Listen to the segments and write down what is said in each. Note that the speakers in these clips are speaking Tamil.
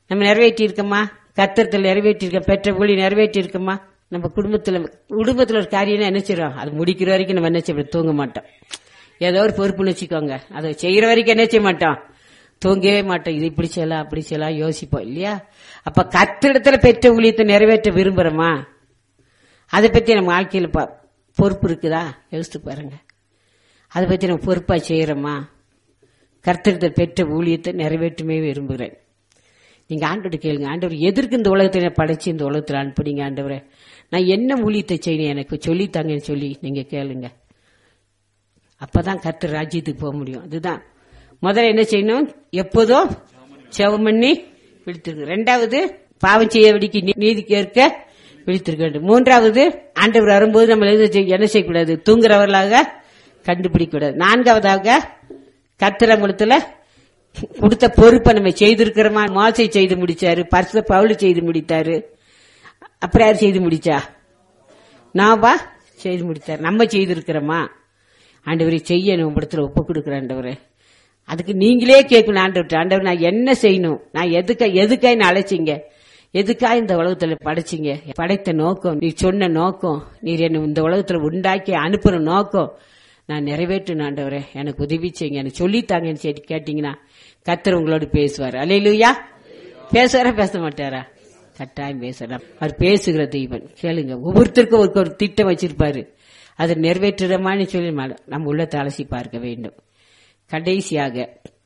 நம்ம நிறைவேற்றி இருக்கோமா கத்திரத்தில் நிறைவேற்றி இருக்க பெற்ற ஊழி நிறைவேற்றி இருக்கோமா நம்ம குடும்பத்துல குடும்பத்துல ஒரு காரியம் என்ன செய்றோம் அது முடிக்கிற வரைக்கும் நம்ம என்ன செய்ய தூங்க மாட்டோம் ஏதோ ஒரு பொறுப்புன்னு வச்சுக்கோங்க அதை செய்யற வரைக்கும் என்ன செய்ய மாட்டோம் தூங்கவே மாட்டோம் இது இப்படி செய்யலாம் அப்படி செய்யலாம் யோசிப்போம் இல்லையா அப்ப கத்திடத்துல பெற்ற ஊழியத்தை நிறைவேற்ற விரும்புறோமா அதை பத்தி நம்ம வாழ்க்கையில ப- பொறுப்பு இருக்குதா யோசித்து பாருங்க அதை பத்தி நம்ம பொறுப்பா செய்யறோமா கர்த்தரத்தை பெற்ற ஊழியத்தை நிறைவேற்றுமே விரும்புகிறேன் நீங்க ஆண்டோட கேளுங்க ஆண்டவர் எதற்கு இந்த உலகத்தை நான் படைச்சு இந்த உலகத்தில் அனுப்புனீங்க ஆண்டவரே நான் என்ன ஊழியத்தை செய்யணும் எனக்கு சொல்லித்தாங்கன்னு சொல்லி நீங்க கேளுங்க அப்பதான் கர்த்தர் ராஜ்யத்துக்கு போக முடியும் அதுதான் முதல்ல என்ன செய்யணும் எப்போதும் செவம் பண்ணி விழித்திருக்கு ரெண்டாவது பாவம் செய்ய வெடிக்கு நீதி கேட்க விழித்திருக்க வேண்டும் மூன்றாவது ஆண்டவர் வரும்போது நம்ம எது செய்ய- என்ன செய்யக்கூடாது தூங்குறவர்களாக கண்டுபிடிக்க கூடாது நான்காவதாக கத்திரங்குளத்துல கொடுத்த பொறுப்பை நம்ம செய்திருக்கிறோமா மோசை செய்து முடிச்சாரு பரிசு பவுல் செய்து முடித்தாரு அப்புறம் யார் செய்து முடிச்சா நாவா செய்து முடித்தார் நம்ம செய்திருக்கிறோமா ஆண்டவரை செய்ய உங்களிடத்துல ஒப்பு கொடுக்குற ஆண்டவரே அதுக்கு நீங்களே கேட்கணும் ஆண்டவர் ஆண்டவர் நான் என்ன செய்யணும் நான் எதுக்கா எதுக்காக என்ன அழைச்சிங்க எதுக்காக இந்த உலகத்துல படைச்சிங்க படைத்த நோக்கம் நீ சொன்ன நோக்கம் நீர் என்ன இந்த உலகத்துல உண்டாக்கி அனுப்புற நோக்கம் நான் நிறைவேற்றணும் ஆண்டவரே எனக்கு உதவி செய்யுங்க எனக்கு சொல்லித்தாங்கன்னு சொல்லி கேட்டீங்கன்னா கத்தர் உங்களோட பேசுவார் அலையிலுயா பேசுவாரா பேச மாட்டாரா கட்டாயம் பேசலாம் அவர் பேசுகிற தெய்வன் கேளுங்க ஒவ்வொருத்தருக்கும் ஒரு ஒரு திட்டம் வச்சிருப்பாரு அதை நிறைவேற்றுறமான்னு சொல்லி ம- நம்ம உள்ளத்தை அலசி பார்க்க வேண்டும் கடைசியாக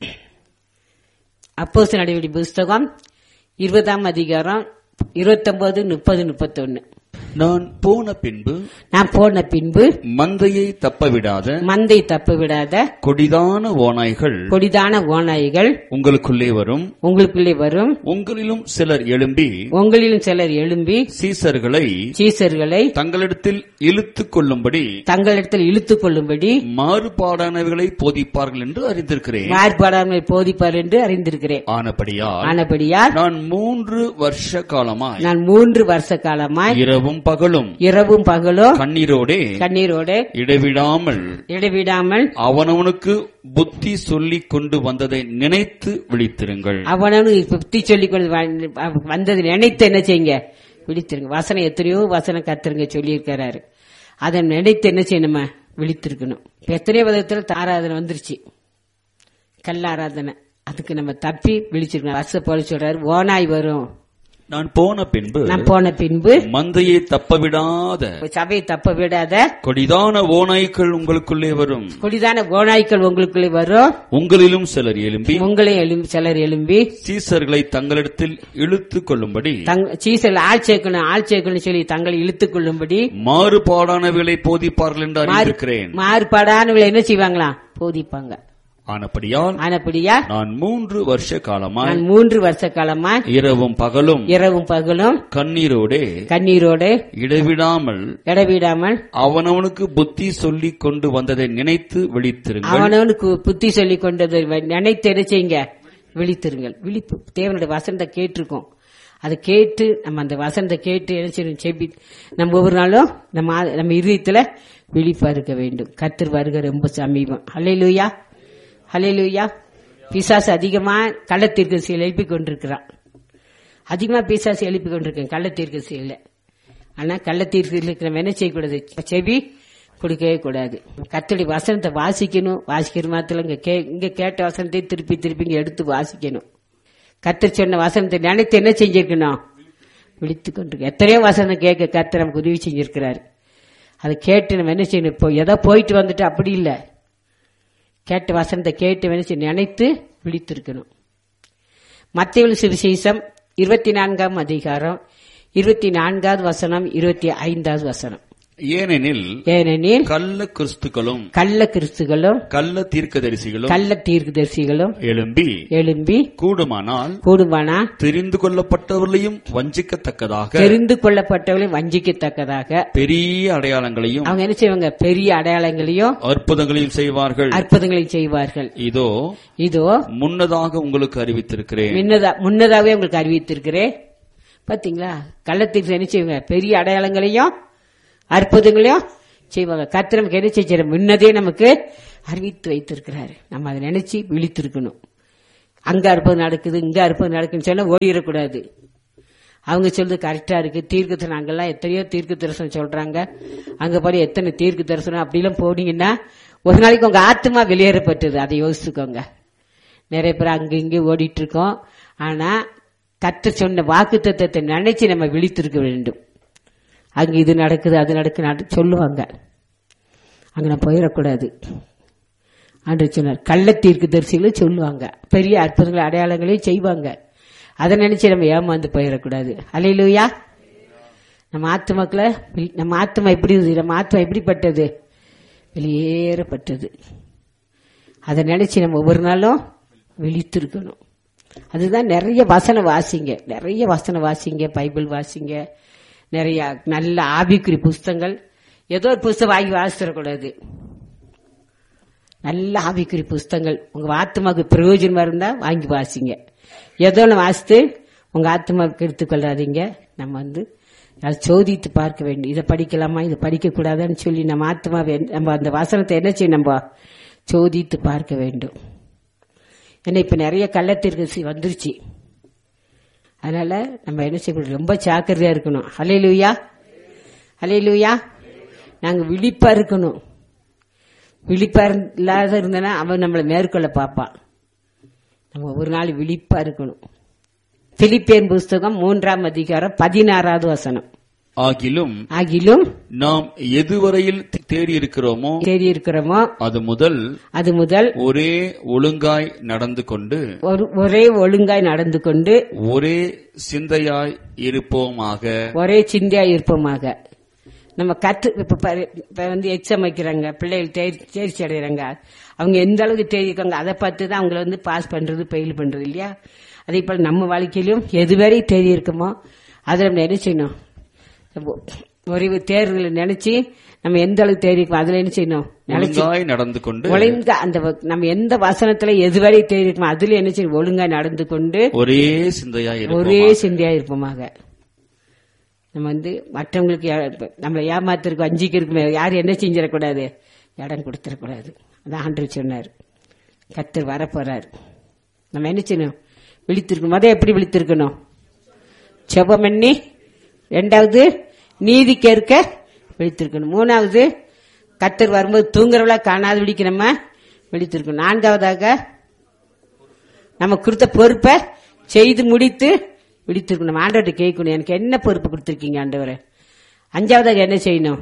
அப்போஸ் நடவடி புஸ்தகம் இருபதாம் அதிகாரம் இருபத்தொன்பது முப்பது முப்பத்தொன்னு நான் போன பின்பு நான் போன பின்பு மந்தையை தப்பவிடாத மந்தை தப்பு விடாத கொடிதான ஓநாய்கள் கொடிதான ஓநாய்கள் உங்களுக்குள்ளே வரும் உங்களுக்குள்ளே வரும் உங்களிலும் சிலர் எழும்பி உங்களிலும் சிலர் எழும்பி சீசர்களை சீசர்களை தங்களிடத்தில் இழுத்துக் கொள்ளும்படி தங்களிடத்தில் இழுத்துக் கொள்ளும்படி மாறுபாடானவைகளை போதிப்பார்கள் என்று அறிந்திருக்கிறேன் மாறுபாடாமல் போதிப்பார் என்று அறிந்திருக்கிறேன் ஆனபடியால் ஆனபடியால் நான் மூன்று வருஷ காலமாய் நான் மூன்று வருஷ காலமாய் இரவும் பகலும் இரவும் பகலும் கண்ணீரோடே கண்ணீரோடு இடைவிடாமல் இடைவிடாமல் அவனவனுக்கு புத்தி சொல்லிக் கொண்டு வந்ததை நினைத்து விழித்திருங்கள் அவனு புத்தி சொல்லிக் கொண்டு வ- வந்தது நினைத்து என்ன செய்யுங்க விழித்திருங்க வசனம் எத்தனையோ வசனம் கத்துருங்க சொல்லியிருக்கிறாரு அதை நினைத்து என்ன செய்யணுமா விழித்திருக்கணும் இப்ப எத்தனையோ விதத்துல தாராதனை வந்துருச்சு கல்லாராதனை அதுக்கு நம்ம தப்பி விழிச்சிருக்கணும் வருஷ போல சொல்றாரு ஓனாய் வரும் நான் போன பின்பு நான் போன பின்பு மந்தையை தப்பவிடாத சபையை தப்ப விடாத கொடிதான ஓநாய்க்கள் உங்களுக்குள்ளே வரும் குடிதான ஓநாய்க்கள் உங்களுக்குள்ளே வரும் உங்களிலும் சிலர் எழும்பி உங்களை எழும்பி சிலர் எழும்பி சீசர்களை தங்களிடத்தில் இழுத்துக் கொள்ளும்படி தங் சீசல் ஆள் சேர்க்கணும் ஆள் சேர்க்கணும் சொல்லி தங்களை இழுத்துக் கொள்ளும்படி மாறுபாடானவைகளை போதிப்பார்கள் என்று அறிந்திருக்கிறேன் மாறுபாடானவங்களை என்ன செய்வாங்களாம் போதிப்பாங்க ஆனபடியால் ஆனப்படியா நான் மூன்று வருஷ காலமாய் நான் மூன்று வருஷ காலமா இரவும் பகலும் இரவும் பகலும் கண்ணீரோடே கண்ணீரோடு இடைவிடாமல் இடவிடாமல் அவனவனுக்கு புத்தி சொல்லிக் கொண்டு வந்ததை நினைத்து விழித்திருங்கள் அவனவனுக்கு புத்தி சொல்லி கொண்டது நினைத்து என்ன செய்யுங்க விழித்திருங்கள் விழிப்பு தேவனுடைய வசனத்தை கேட்டிருக்கோம் அதை கேட்டு நம்ம அந்த வசனத்தை கேட்டு என்ன செய்யணும் செபி நம்ம ஒவ்வொரு நாளும் நம்ம ஆ- நம்ம இருதயத்துல விழிப்பா இருக்க வேண்டும் கத்தர் வருக ரொம்ப சமீபம் ஹalleluya ஹalleluya பிசாசு அதிகமா கள்ளத்தீர்க்க எழுப்பி கொண்டிருக்கிறான் அதிகமா பிசாசு எழுப்பி கொண்டிருக்கேன் கள்ளத்தீர்க்க செயல ஆனா கள்ளத்தீர்க்க இருக்கிற என்ன செய்யக்கூடாது செவி கொடுக்கவே கூடாது கத்தடி வசனத்தை வாசிக்கணும் வாசிக்கிற மாத்திரம் இங்க கே இங்க கேட்ட வசனத்தை திருப்பி திருப்பி இங்க எடுத்து வாசிக்கணும் கத்தர் சொன்ன வசனத்தை நினைத்து என்ன செஞ்சிருக்கணும் விழித்து கொண்டு எத்தனையோ வசனம் கேட்க கத்தர் நமக்கு உதவி செஞ்சிருக்கிறாரு அதை கேட்டு நம்ம என்ன செய்யணும் இப்போ ஏதோ போயிட்டு வந்துட்டு அப்படி இல்லை கேட்ட வசனத்தை கேட்டு என்ன செய்யணும் நினைத்து விழித்திருக்கணும் மத்திய சுவிசேஷம் இருபத்தி நான்காம் அதிகாரம் இருபத்தி நான்காவது வசனம் இருபத்தி ஐந்தாவது வசனம் ஏனெனில் ஏனெனில் கள்ள கிறிஸ்துக்களும் கள்ள கிறிஸ்துகளும் கள்ள தீர்க்கதரிசிகளும் கள்ள தீர்க்கதரிசிகளும் எழும்பி எழும்பி கூடுமானால் கூடுமானா தெரிந்து கொள்ளப்பட்டவர்களையும் வஞ்சிக்கத்தக்கதாக தெரிந்து கொள்ளப்பட்டவர்களை வஞ்சிக்கத்தக்கதாக பெரிய அடையாளங்களையும் அவங்க என்ன செய்வாங்க பெரிய அடையாளங்களையும் அற்புதங்களையும் செய்வார்கள் அற்புதங்களையும் செய்வார்கள் இதோ இதோ முன்னதாக உங்களுக்கு அறிவித்திருக்கிறேன் முன்னதா முன்னதாகவே உங்களுக்கு அறிவித்திருக்கிறேன் பாத்தீங்களா கள்ளத்தீர்ப்பு என்ன செய்வாங்க பெரிய அடையாளங்களையும் அற்புதங்களையும் செய்வாங்க கர்த்தர் நமக்கு என்ன செஞ்சாரு முன்னதே நமக்கு அறிவித்து வைத்திருக்கிறாரு நம்ம அதை நினைச்சு விழித்திருக்கணும் அங்க அற்புதம் நடக்குது இங்க அற்புதம் நடக்குதுன்னு சொன்னா ஓடிடக்கூடாது அவங்க சொல்றது கரெக்டா இருக்கு தீர்க்க தரிசனம் அங்கெல்லாம் எத்தனையோ தீர்க்க தரிசனம் சொல்றாங்க அங்க பாரு எத்தனை தீர்க்க தரிசனம் அப்படிலாம் போனீங்கன்னா ஒரு நாளைக்கு உங்க ஆத்மா வெளியேறப்பட்டது அதை யோசிச்சுக்கோங்க நிறைய பேர் அங்க இங்க ஓடிட்டு இருக்கோம் ஆனா கத்த சொன்ன வாக்கு தத்துவத்தை நினைச்சு நம்ம விழித்திருக்க வேண்டும் அங்க இது நடக்குது அது நடக்குது சொல்லுவாங்க அங்க நான் போயிடக்கூடாது ஆண்டு சொன்னார் கள்ளத்தீர்க்கு தரிசிகளும் சொல்லுவாங்க பெரிய அற்புதங்கள் அடையாளங்களையும் செய்வாங்க அதை நினைச்சு நம்ம ஏமாந்து போயிடக்கூடாது அலையிலுயா நம்ம ஆத்மாக்களை நம்ம ஆத்மா எப்படி இருந்தது நம்ம ஆத்மா எப்படிப்பட்டது வெளியேறப்பட்டது அதை நினைச்சு நம்ம ஒவ்வொரு நாளும் விழித்திருக்கணும் அதுதான் நிறைய வசனம் வாசிங்க நிறைய வசனம் வாசிங்க பைபிள் வாசிங்க நிறைய நல்ல ஆவிக்குறி புஸ்தங்கள் ஏதோ ஒரு புஸ்தகம் வாங்கி வாசிடக்கூடாது நல்ல ஆவிக்குறி புஸ்தங்கள் உங்க ஆத்மாவுக்கு பிரயோஜனமா இருந்தா வாங்கி வாசிங்க ஏதோ ஒன்று வாசித்து உங்க ஆத்மாவுக்கு எடுத்துக்கொள்ளாதீங்க நம்ம வந்து அதை சோதித்து பார்க்க வேண்டும் இதை படிக்கலாமா இதை படிக்க கூடாதான்னு சொல்லி நம்ம ஆத்மாவை நம்ம அந்த வசனத்தை என்ன செய்யும் நம்ம சோதித்து பார்க்க வேண்டும் ஏன்னா இப்ப நிறைய கள்ளத்திற்கு வந்துருச்சு அதனால நம்ம என்ன செய்யணும் ரொம்ப ஜாக்கிரதையா இருக்கணும் ஹலையிலுயா ஹலையிலுயா நாங்க விழிப்பா இருக்கணும் விழிப்பா இல்லாத இருந்தனா அவன் நம்மளை மேற்கொள்ள பார்ப்பான் நம்ம ஒரு நாள் விழிப்பா இருக்கணும் பிலிப்பேன் புஸ்தகம் மூன்றாம் அதிகாரம் பதினாறாவது வசனம் ஆகிலும் ஆகிலும் நாம் எதுவரையில் தேடி இருக்கிறோமோ தேடி இருக்கிறோமோ அது முதல் அது முதல் ஒரே ஒழுங்காய் நடந்து கொண்டு ஒரு ஒரே ஒழுங்காய் நடந்து கொண்டு ஒரே சிந்தையாய் இருப்போமாக ஒரே சிந்தையா இருப்போமாக நம்ம கத்து இப்ப பாரு, இப்ப வந்து எக்ஸாம் வைக்கிறாங்க பிள்ளைகள் தேர்- தேர்ச்சி அடைகிறாங்க அவங்க எந்த அளவுக்கு தேர்ச்சிருக்காங்க அதை பார்த்து தான் அவங்கள வந்து பாஸ் பண்றது ஃபெயில் பண்றது இல்லையா அதே போல நம்ம வாழ்க்கையிலும் எதுவரை தேதி இருக்குமோ அதை நம்ம என்ன செய்யணும் நம்ம ஒரு தேர்வுகளை நினைச்சு நம்ம எந்த அளவுக்கு தேடி இருக்கோம் அதுல என்ன செய்யணும் நினைச்சு ஒழுங்காய் நடந்து கொண்டு ஒழுங்கா அந்த வ- நம்ம எந்த வசனத்துல எதுவரை தேடி இருக்கோமோ அதுல என்ன செய்யணும் ஒழுங்கா நடந்து கொண்டு ஒரே சிந்தையாய் ஒரே இருப்போமாக சிந்தையா இருப்போமாக நம்ம வந்து மற்றவங்களுக்கு யா- நம்மளை ஏமாத்திருக்கோம் அஞ்சிக்கு இருக்குமே யாரும் என்ன செஞ்சிடக்கூடாது இடம் கொடுத்துடக்கூடாது அதான் ஆண்டவர் சொன்னார் கத்தர் வரப்போறார் நம்ம என்ன செய்யணும் விழித்திருக்கணும் முத எப்படி விழித்திருக்கணும் செபம் பண்ணி ரெண்டாவது நீதி கேட்க விழித்திருக்கணும் மூணாவது கத்தர் வரும்போது தூங்குறவளா காணாத விழிக்க நம்ம விழித்திருக்கணும் நான்காவதாக நம்ம கொடுத்த பொறுப்பை செய்து முடித்து விடுத்திருக்கணும் நம்ம ஆண்டவர்கிட்ட கேட்கணும் எனக்கு என்ன பொறுப்பு கொடுத்துருக்கீங்க ஆண்டவரை அஞ்சாவதாக என்ன செய்யணும்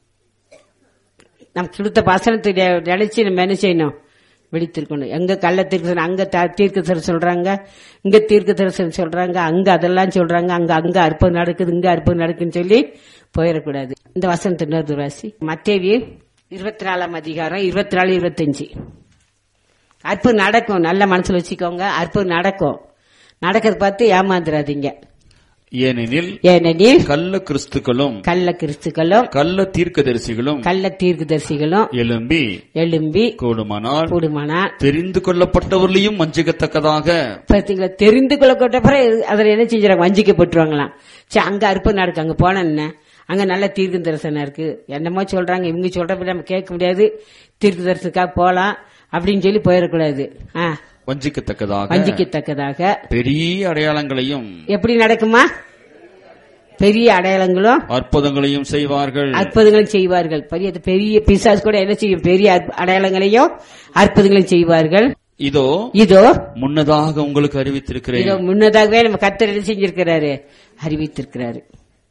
நம்ம கொடுத்த வசனத்தை நெ- நினைச்சு நம்ம என்ன செய்யணும் விழித்திருக்கணும் எங்க கள்ள தீர்க்க அங்க த- தீர்க்க தரிசனம் சொல்றாங்க இங்க தீர்க்க தரிசனம் சொல்றாங்க அங்க அதெல்லாம் சொல்றாங்க அங்க அங்க அற்புதம் நடக்குது இங்க அற்புதம் நடக்குதுன்னு சொல்லி போயிடக்கூடாது இந்த வசனத்தை இன்னொரு ராசி மத்தேவி இருபத்தி நாலாம் அதிகாரம் இருபத்தி நாலு இருபத்தஞ்சு அற்புதம் நடக்கும் நல்ல மனசுல வச்சுக்கோங்க அற்புதம் நடக்கும் நடக்கிறத பார்த்து ஏமாந்துடாதீங்க ஏனெனில் ஏனெனில் கள்ள கிறிஸ்துக்களும் கள்ள கிறிஸ்துக்களும் கள்ள தீர்க்கதரிசிகளும் கள்ள தீர்க்கதரிசிகளும் எழும்பி எழும்பி கூடுமானால் கூடுமானால் தெரிந்து கொள்ளப்பட்டவர்களையும் வஞ்சிக்கத்தக்கதாக பார்த்தீங்களா தெரிந்து கொள்ளப்பட்ட பிறகு அதில் என்ன செஞ்சுறாங்க வஞ்சிக்கப்பட்டுருவாங்களாம் சரி அங்க அற்புதம் நடக்கு அங்க போன என்ன அங்க நல்ல தீர்க்க தரிசனம் இருக்கு என்னமோ சொல்றாங்க இவங்க சொல்றப்ப நம்ம கேட்க முடியாது தீர்க்க தரிசனத்துக்காக போலாம் அப்படின்னு சொல்லி போயிடக்கூடாது ஆ, வஞ்சிக்கத்தக்கதாக வஞ்சிக்கத்தக்கதாக பெரிய அடையாளங்களையும் எப்படி நடக்குமா பெரிய அடையாளங்களும் அற்புதங்களையும் செய்வார்கள் அற்புதங்களும் செய்வார்கள் பெரிய பெரிய பிசாஸ் கூட என்ன செய்யும் பெரிய அற்ப- அடையாளங்களையும் அற்புதங்களையும் செய்வார்கள் இதோ இதோ முன்னதாக உங்களுக்கு அறிவித்திருக்கிறேன் இதோ முன்னதாகவே நம்ம கத்தர் என்ன செஞ்சிருக்கிறாரு அறிவித்திருக்கிறாரு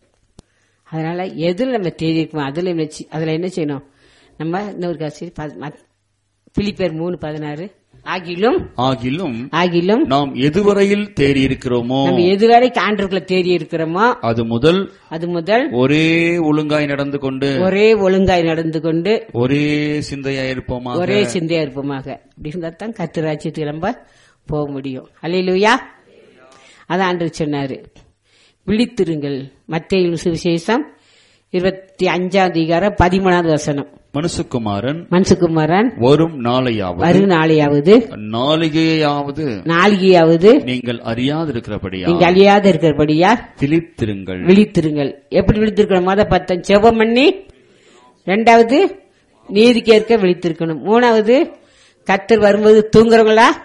அதனால எதுல நம்ம தேடி இருக்கோமோ அதுல என்ன செய்- அதுல என்ன செய்யணும் நம்ம இன்னொரு காசி பிலிப்பேர் மூணு பதினாறு ஆகிலும் ஆகிலும் ஆகிலும் நாம் எதுவரையில் தேடி இருக்கிறோமோ நம்ம எதுவரை ஆண்டவர்களை தேடி இருக்கிறோமோ அது முதல் அது முதல் ஒரே ஒழுங்காய் நடந்து கொண்டு ஒரே ஒழுங்காய் நடந்து கொண்டு ஒரே சிந்தையாய் இருப்போமா ஒரே சிந்தையா இருப்போமாக அப்படி இருந்தா தான் கத்து ராஜ்யத்துக்கு நம்ம போக முடியும் அல்லையிலுயா அதான் ஆண்டு சொன்னாரு விழித்திருங்கள் மத்திய சுவிசேஷம் இருபத்தி அஞ்சாம் அதிகாரம் பதிமூணாவது வசனம் மனுசுக்குமாரன் மன்சுகுமாரன் வரும் நாளையாவது வரும் நாளையாவது நாளிகையாவது நாளிகையாவது நீங்கள் அறியாதிருக்கிறபடியா நீங்க அழியாத இருக்கிறபடியா திளித்திருங்கள் விழித்திருங்கள் எப்படி விழித்திருக்கணும் மொத பத்தம் செவம் பண்ணி ரெண்டாவது நீதி கேட்க விழித்திருக்கணும் மூணாவது கத்தர் வரும்போது தூங்குறவங்களா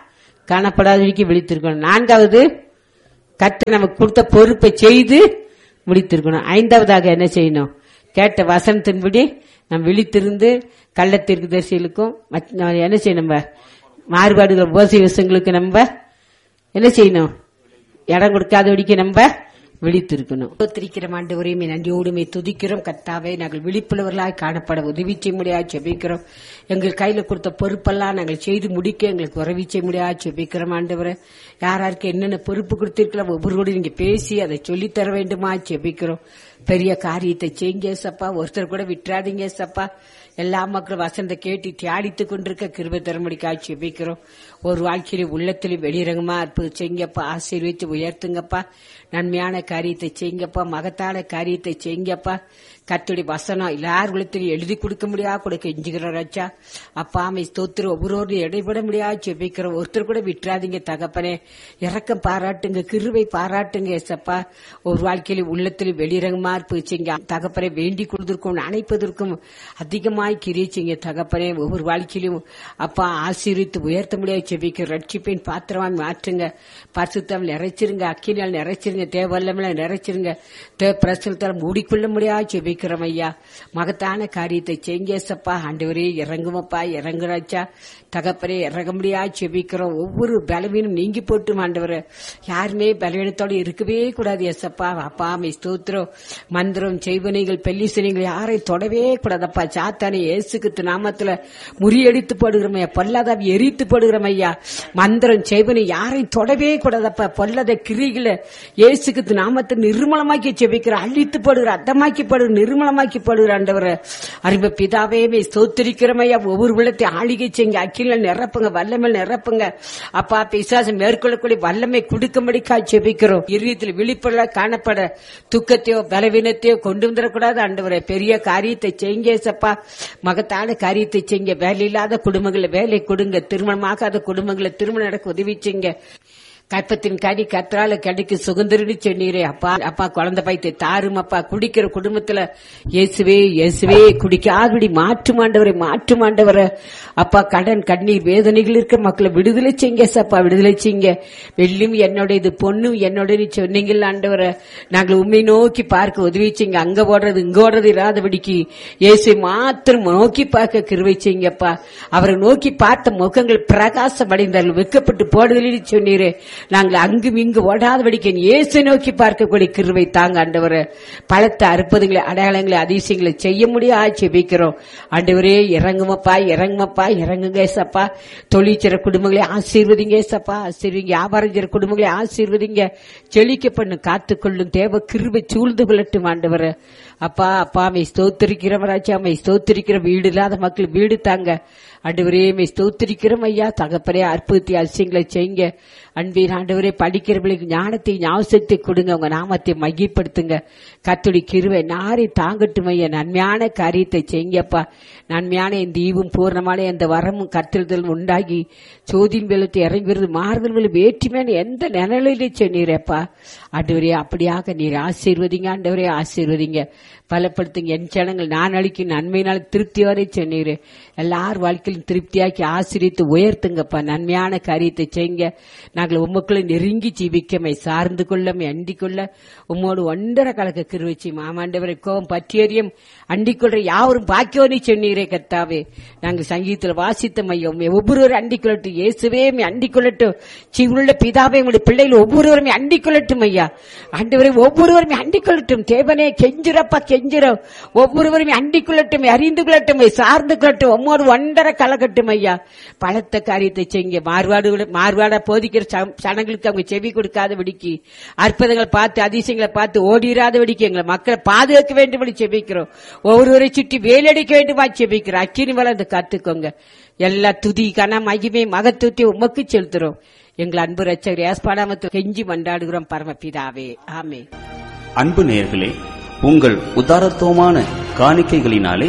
காணப்படாதபடிக்கு விழித்திருக்கணும் நான்காவது கர்த்தர் நமக்கு கொடுத்த பொறுப்பை செய்து முடித்திருக்கணும் ஐந்தாவதாக என்ன செய்யணும் கேட்ட வசனத்தின்படி நம்ம விழித்திருந்து கள்ளத்திற்கு தரிசிகளுக்கும் மற்ற- நம்ம என்ன செய்யணும் நம்ம மாறுபாடுகள் உபசி விஷயங்களுக்கு நம்ம என்ன செய்யணும் இடம் கொடுக்காதபடிக்கு நம்ம விழித்திருக்கணும் ஸ்தோத்திரிக்கிறோம் ஆண்டவரையும் நன்றியோடுமே துதிக்கிறோம் கத்தாவே நாங்கள் விழிப்புள்ளவர்களாய் காணப்பட உதவி செய்ய முடியாது செபிக்கிறோம் எங்கள் கையில கொடுத்த பொறுப்பெல்லாம் நாங்கள் செய்து முடிக்க எங்களுக்கு உதவி செய்ய முடியாது செபிக்கிறோம் ஆண்டவரை யாராருக்கு என்னென்ன பொறுப்பு கொடுத்திருக்கலாம் ஒவ்வொருவரோடு நீங்க பேசி அதை சொல்லித் தர வேண்டுமா செபிக்கிறோம் பெரிய காரியத்தை செய்யுங்க சப்பா ஒருத்தர் கூட விட்டுறாதீங்க சப்பா எல்லா மக்களும் வசந்த கேட்டு தியாடித்து கொண்டிருக்க கிருபை தரமுடிக்காய் செபிக்கிறோம் ஒரு வாழ்க்கையில உள்ளத்திலும் வெளிரங்கமா அற்புதம் செய்யுங்கப்பா ஆசீர்வதித்து உயர்த்துங்கப்பா நன்மையான காரியத்தை செய்யுங்கப்பா மகத்தான காரியத்தை செய்யுங்கப்பா கத்துடைய வசனம் எல்லார் உள்ளத்திலும் எழுதி கொடுக்க முடியாது கொடுக்க எஞ்சுகிறோம் ராஜா அப்பா அமை ஸ்தோத்திரம் ஒவ்வொரு இடைபட முடியாது செபிக்கிறோம் ஒருத்தர் கூட விட்டுறாதீங்க தகப்பனே இறக்கம் பாராட்டுங்க கிருவை பாராட்டுங்க ஏசப்பா ஒரு வாழ்க்கையில உள்ளத்திலும் வெளிரங்கமா இருப்பிச்சிங்க தகப்பனை வேண்டிக் கொள்வதற்கும் அணைப்பதற்கும் அதிகமாய் கிரிச்சிங்க தகப்பனே ஒவ்வொரு வாழ்க்கையிலும் அப்பா ஆசீர்வித்து உயர்த்த முடியாது செபிக்க ரட்சிப்பின் பாத்திரமாய் மாற்றுங்க பரிசுத்தம் நிறைச்சிருங்க அக்கினால் நிறைச்சிருங்க தேவல்லமில நிறைச்சிருங்க தேவ பிரசுத்தால் மூடிக்கொள்ள முடியாது செபிக்கிறோம் ஐயா மகத்தான காரியத்தை செய்யுங்க ஏசப்பா ஆண்டவரே இறங்குமப்பா இறங்குறாச்சா தகப்பரே இறங்க முடியாது செபிக்கிறோம் ஒவ்வொரு பலவீனம் நீங்கி போட்டும் ஆண்டவரே யாருமே பலவீனத்தோட இருக்கவே கூடாது எசப்பா அப்பா மை ஸ்தோத்திரம் மந்திரம் செய்வனைகள் பெல்லிசனைகள் யாரையும் தொடவே கூடாதப்பா சாத்தானே இயேசுக்கு நாமத்துல முறியடித்து போடுகிறோம் ஐயா பொல்லாதாவி எரித்து போடுகிறோம் ஐயா மந்திரம் செய்வனை யாரையும் தொடவே கூடாதப்பா பொல்லாத கிரிகளை இயேசுக்கு நாமத்தை நிர்மலமாக்கி செபிக்கிற அழித்து போடுகிற அத்தமாக்கி போடுகிற நிர்மலமாக்கி போடுகிற ஆண்டவரை அறிவு பிதாவே மை ஸ்தோத்திரிக்கிறோம் ஐயா ஒவ்வொரு உள்ளத்தை ஆளிகை செய்யுங்க அக்கில நிரப்புங்க வல்லமல் நிரப்புங்க அப்பா பிசாசம் மேற்கொள்ளக்கூடிய வல்லமை கொடுக்கும்படிக்கா செபிக்கிறோம் இறுதியத்தில் விழிப்புள்ள காணப்பட துக்கத்தையோ பலவீனத்தையோ கொண்டு வந்துடக்கூடாது ஆண்டவரே பெரிய காரியத்தை செய்யுங்க ஏசப்பா மகத்தான காரியத்தை செய்யுங்க வேலை இல்லாத குடும்பங்களை வேலை கொடுங்க திருமணமாகாத குடும்பங்களை திருமணம் நடக்க உதவி செய்யுங்க கற்பத்தின் கனி கற்றால கிடைக்கு சுதந்திரன்னு சொன்னீரே அப்பா அப்பா குழந்தை பைத்தை தாரும் அப்பா குடிக்கிற குடும்பத்துல இயேசுவே இயேசுவே குடிக்காதபடி மாற்று மாண்டவரை மாற்று மாண்டவரை அப்பா கடன் கண்ணீர் வேதனைகள் இருக்க மக்களை விடுதலை செய்யுங்க சப்பா விடுதலை செய்யுங்க வெள்ளும் என்னுடையது பொண்ணும் என்னுடைய சொன்னீங்கல்ல ஆண்டவரை நாங்கள் உண்மை நோக்கி பார்க்க உதவி செய்யுங்க அங்க ஓடுறது இங்க ஓடுறது இராதபடிக்கு இயேசு மாத்திரம் நோக்கி பார்க்க கிருவை செய்யுங்கப்பா அவரை நோக்கி பார்த்த முகங்கள் பிரகாசம் அடைந்தார்கள் வெக்கப்பட்டு போடுதலில் சொன்னீரே நாங்கள் அங்கும் இங்கு ஓடாதபடிக்கு இயேசு நோக்கி பார்க்கக்கூடிய கிருவை தாங்க ஆண்டவரை பலத்த அற்புதங்களை அடையாளங்களை அதிசயங்களை செய்ய முடியாது செபிக்கிறோம் ஆண்டவரே இறங்குமப்பா இறங்குமப்பா இறங்குங்க ஏசப்பா தொழிற்சிற குடும்பங்களை ஆசீர்வதிங்க ஏசப்பா ஆசீர்வதிங்க வியாபாரம் செய்கிற குடும்பங்களை ஆசீர்வதிங்க செழிக்க பண்ணு காத்துக்கொள்ளும் தேவ கிருவை சூழ்ந்து கொள்ளட்டும் ஆண்டவரை அப்பா அப்பா மை ஸ்தோத்திரிக்கிறோம் ராஜா மை ஸ்தோத்திரிக்கிற வீடு இல்லாத மக்கள் வீடு தாங்க ஆண்டவரே மை ஸ்தோத்திரிக்கிறோம் ஐயா தகப்பரே அற்புதத்தை அதிசயங்களை செய்யுங்க அன்பின் ஆண்டவரே படிக்கிறவங்களுக்கு ஞானத்தை ஞாபகத்தை கொடுங்க உங்க நாமத்தை மையப்படுத்துங்க கத்துடி கிருவை நாரை தாங்கட்டும் ஐயா நன்மையான காரியத்தை செய்யுங்கப்பா நன்மையான இந்த ஈவும் பூர்ணமான இந்த வரமும் கத்திருதல் உண்டாகி சோதின் வெள்ளத்தை இறங்கி வருது மாறுதல் வேற்றுமையான எந்த நிலையிலே சொன்னீரப்பா ஆண்டவரே அப்படியாக நீர் ஆசீர்வதிங்க ஆண்டவரே ஆசீர்வதிங்க பலப்படுத்துங்க என் ஜனங்கள் நான் அளிக்கும் நன்மையினால் திருப்தியோரை சொன்னீரு எல்லார் வாழ்க்கையிலும் திருப்தியாக்கி ஆசிரியத்து உயர்த்துங்கப்பா நன்மையான காரியத்தை செய்யுங்க நாங்கள் உமக்குள்ள நெருங்கி ஜீவிக்கமை சார்ந்து கொள்ளமை அண்டிக் கொள்ள உம்மோடு ஒன்றரை கலக்க கிருவச்சி மாமாண்டவரை கோபம் பற்றியறியும் அண்டிக் கொள்ற யாவரும் பாக்கியோனி சொன்னீரே கர்த்தாவே நாங்கள் சங்கீதத்தில் வாசித்த மையம் ஒவ்வொருவரும் அண்டிக் கொள்ளட்டும் இயேசுவே அண்டிக் கொள்ளட்டும் சிவுள்ள பிதாவே உங்களுடைய பிள்ளைகள் ஒவ்வொருவருமே அண்டிக் கொள்ளட்டும் ஐயா ஆண்டவரை ஒவ்வொருவருமே அண்டிக் கொள்ளட்டும் தேவனே கெஞ்சிரப்பா கெஞ்சிரம் ஒவ்வொருவருமே அண்டிக் கொள்ளட்டும் அறிந்து கொள்ளட்டும் சார்ந்து கொள்ளட்டும் உம்மோடு ஒன்றரை கலக்கட்டும் ஐயா பலத்த காரியத்தை செய்யுங்க மார்வாடு மார்வாடா போதிக்கிற ச- சனங்களுக்கு அவங்க செவி கொடுக்காத விடிக்கு அற்புதங்களை பார்த்து அதிசயங்களை பார்த்து ஓடிராத விடிக்கு எங்களை மக்களை பாதுகாக்க வேண்டும்படி செபிக்கிறோம் ஒவ்வொருவரை சுற்றி வேலடிக்க வேண்டுமா செபிக்கிறோம் அக்கினி வளர்ந்து காத்துக்கோங்க எல்லா துதி கன மகிமை மகத்துவத்தை உமக்கு செலுத்துறோம் எங்கள் அன்பு ரச்சகர் ஏஸ்பாடாமத்து கெஞ்சி மண்டாடுகிறோம் பரமபிதாவே ஆமே அன்பு நேயர்களே உங்கள் உதாரத்துவமான காணிக்கைகளினாலே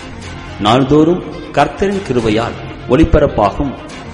நாள்தோறும் கர்த்தரின் கிருபையால் ஒளிபரப்பாகும்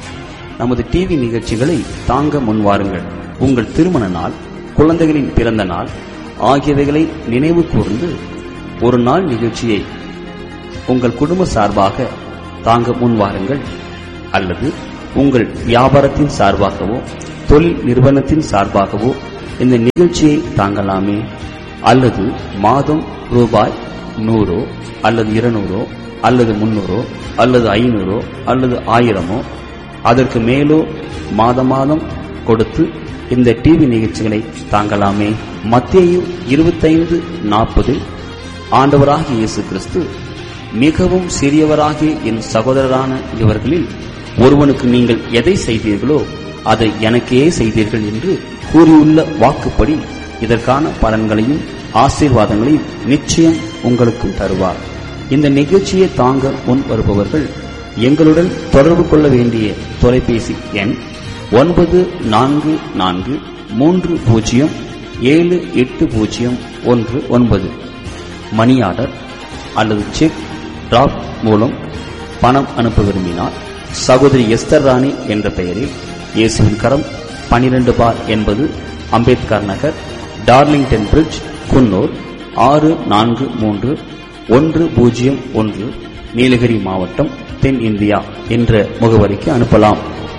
நமது டிவி நிகழ்ச்சிகளை தாங்க முன்வாருங்கள் உங்கள் திருமண நாள் குழந்தைகளின் பிறந்த நாள் ஆகியவைகளை நினைவு கூர்ந்து ஒரு நாள் நிகழ்ச்சியை உங்கள் குடும்ப சார்பாக தாங்க முன்வாருங்கள் அல்லது உங்கள் வியாபாரத்தின் சார்பாகவோ தொழில் நிறுவனத்தின் சார்பாகவோ இந்த நிகழ்ச்சியை தாங்கலாமே அல்லது மாதம் ரூபாய் நூறோ அல்லது இருநூறோ அல்லது முன்னூறோ அல்லது ஐநூறோ அல்லது ஆயிரமோ அதற்கு மேலோ மாத மாதம் கொடுத்து இந்த டிவி நிகழ்ச்சிகளை தாங்கலாமே மத்தேயு இருபத்தைந்து நாற்பதில் ஆண்டவராகிய இயேசு கிறிஸ்து மிகவும் சிறியவராகிய என் சகோதரரான இவர்களில் ஒருவனுக்கு நீங்கள் எதை செய்தீர்களோ அதை எனக்கே செய்தீர்கள் என்று கூறியுள்ள வாக்குப்படி இதற்கான பலன்களையும் ஆசீர்வாதங்களையும் நிச்சயம் உங்களுக்கு தருவார் இந்த நிகழ்ச்சியை தாங்க முன் வருபவர்கள் எங்களுடன் தொடர்பு கொள்ள வேண்டிய தொலைபேசி எண் ஒன்பது நான்கு நான்கு மூன்று பூஜ்ஜியம் ஏழு எட்டு பூஜ்ஜியம் ஒன்று ஒன்பது மணி ஆர்டர் அல்லது செக் டிராப் மூலம் பணம் அனுப்ப விரும்பினால் சகோதரி எஸ்தர் ராணி என்ற பெயரில் இயேசுவின் கரம் பனிரெண்டு பார் என்பது அம்பேத்கர் நகர் டார்லிங்டன் பிரிட்ஜ் குன்னூர் ஆறு நான்கு மூன்று ஒன்று பூஜ்ஜியம் ஒன்று நீலகிரி மாவட்டம் தென் இந்தியா என்ற முகவரிக்கு அனுப்பலாம்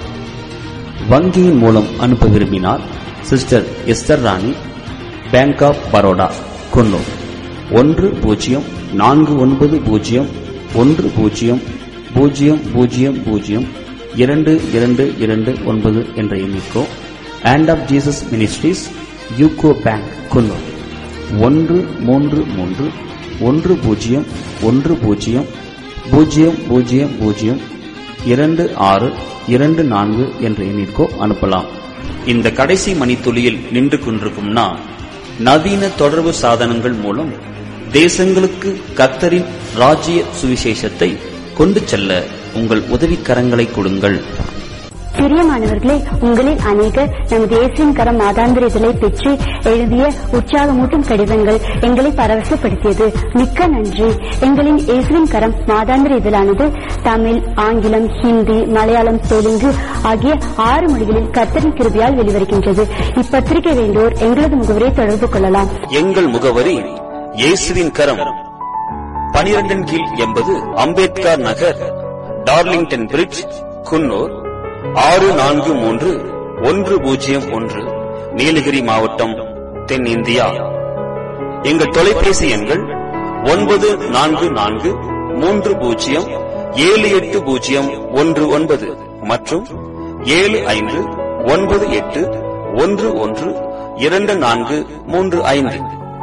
வங்கியின் மூலம் அனுப்ப விரும்பினால் sister Esther Rani bank of Baroda Coonoor ஒன்று பூஜ்ஜியம் நான்கு ஒன்பது பூஜ்ஜியம் ஒன்று பூஜ்ஜியம் பூஜ்ஜியம் பூஜ்ஜியம் பூஜ்ஜியம் இரண்டு இரண்டு இரண்டு ஒன்பது என்ற எண்ணிக்கோ hand of Jesus ministries UCO bank Coonoor ஒன்று மூன்று மூன்று ஒன்று பூஜ்ஜியம் ஒன்று பூஜ்ஜியம் பூஜ்ஜியம் பூஜ்ஜியம் பூஜ்ஜியம் இரண்டு ஆறு இரண்டு நான்கு என்ற எண்ணிற்கோ அனுப்பலாம் இந்த கடைசி மணித்துளியில் நின்று கொண்டிருக்கும் நான் நவீன தொடர்பு சாதனங்கள் மூலம் தேசங்களுக்கு கத்தரின் ராஜ்ய சுவிசேஷத்தை கொண்டு செல்ல உங்கள் உதவிக்கரங்களை கொடுங்கள் பிரியமானவர்களே உங்களில் அநேகர் நமது இயேசுவின் கரம் மாதாந்திர இதழை பெற்று எழுதிய உற்சாகமூட்டும் கடிதங்கள் எங்களை பரவசப்படுத்தியது மிக்க நன்றி எங்களின் இயேசுவின் கரம் மாதாந்திர இதழானது தமிழ் ஆங்கிலம் ஹிந்தி மலையாளம் தெலுங்கு ஆகிய ஆறு மொழிகளில் கர்த்தரின் கிருபியால் வெளிவருகின்றது இப்பத்திரிகை வேண்டோர் எங்களது முகவரை தொடர்பு கொள்ளலாம் எங்கள் முகவரி இயேசுவின் கரம் பனிரெண்டின் கீழ் எண்பது அம்பேத்கர் நகர் டார்லிங்டன் பிரிட்ஜ் குன்னூர் ஆறு நான்கு மூன்று ஒன்று பூஜ்ஜியம் ஒன்று நீலகிரி மாவட்டம் தென் இந்தியா எங்கள் தொலைபேசி எண்கள் ஒன்பது நான்கு நான்கு மூன்று பூஜ்ஜியம் ஏழு எட்டு பூஜ்ஜியம் ஒன்று ஒன்பது மற்றும் ஏழு ஐந்து ஒன்பது எட்டு ஒன்று ஒன்று இரண்டு நான்கு மூன்று ஐந்து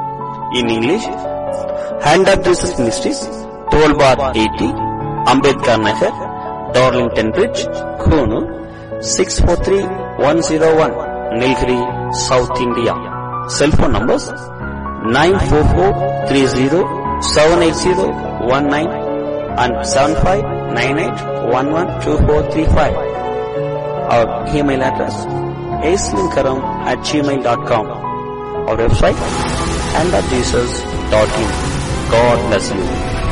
in English hand of Jesus ministries twelve bar eighty Ambedkar Nagar Darlington bridge Coonoor six four three one zero one Nilgiri south India cellphone numbers nine four four three zero seven eight zero one nine and seven five nine eight one one two four three five our email address ஏஸ்லிங்கரம் at gmail dot com our website and at jesus.in. God bless you.